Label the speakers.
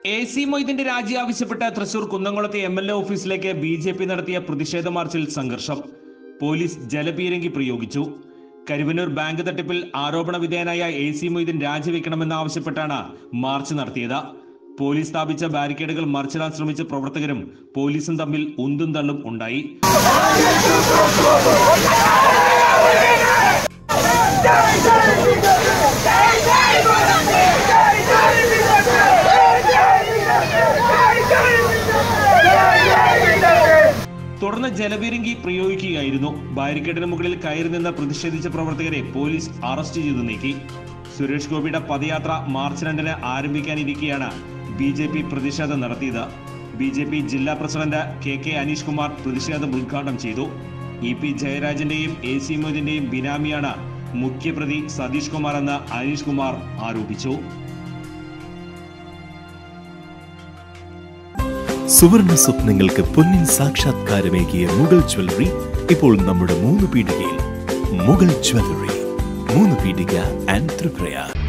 Speaker 1: A C മൊയ്തീന്റെ രാജി ആവശ്യപ്പെട്ട് തൃശൂർ കുന്നംകുളത്തെ എം എൽ എ ഓഫീസിലേക്ക് ബി ജെ പി നടത്തിയ പ്രതിഷേധ മാർച്ചിൽ സംഘർഷം പോലീസ് ജലപീരങ്കി പ്രയോഗിച്ചു കരുവന്നൂർ ബാങ്ക് തട്ടിപ്പിൽ ആരോപണ വിധേയനായ എ സി മൊയ്തീൻ രാജിവെക്കണമെന്നാവശ്യപ്പെട്ടാണ് മാർച്ച് നടത്തിയത് പോലീസ് സ്ഥാപിച്ച ബാരിക്കേഡുകൾ മറിച്ചിടാൻ ശ്രമിച്ച പ്രവർത്തകരും പോലീസും തമ്മിൽ ഉന്തും തള്ളും ഉണ്ടായി തുടർന്ന് ജലപീരങ്കി പ്രയോഗിക്കുകയായിരുന്നു ബാരിക്കേഡിന് മുകളിൽ കയറി നിന്ന് പ്രതിഷേധിച്ച പ്രവർത്തകരെ പോലീസ് അറസ്റ്റ് ചെയ്തു നീക്കി സുരേഷ് ഗോപിയുടെ പദയാത്ര മാർച്ച് രണ്ടിന് ആരംഭിക്കാനിരിക്കെയാണ് ബി ജെ പി പ്രതിഷേധം നടത്തിയത് ബി ജെ പി ജില്ലാ president K K Aneesh Kumar പ്രതിഷേധം ഉദ്ഘാടനം ചെയ്തു ഇ പി ജയരാജന്റെയും എ സി മൊയ്തീന്റെയും ബിനാമിയാണ് മുഖ്യപ്രതി സതീഷ് കുമാർ എന്ന് അനീഷ് കുമാർ ആരോപിച്ചു
Speaker 2: സുവർണ സ്വപ്നങ്ങൾക്ക് പൊന്നിൻ സാക്ഷാത്കാരമേകിയ മുഗൾ ജ്വല്ലറി ഇപ്പോൾ നമ്മുടെ മൂന്ന് പീടികയിൽ മുഗൾ ജ്വല്ലറി മൂന്ന് പീടിക ആൻഡ് ത്രിപുര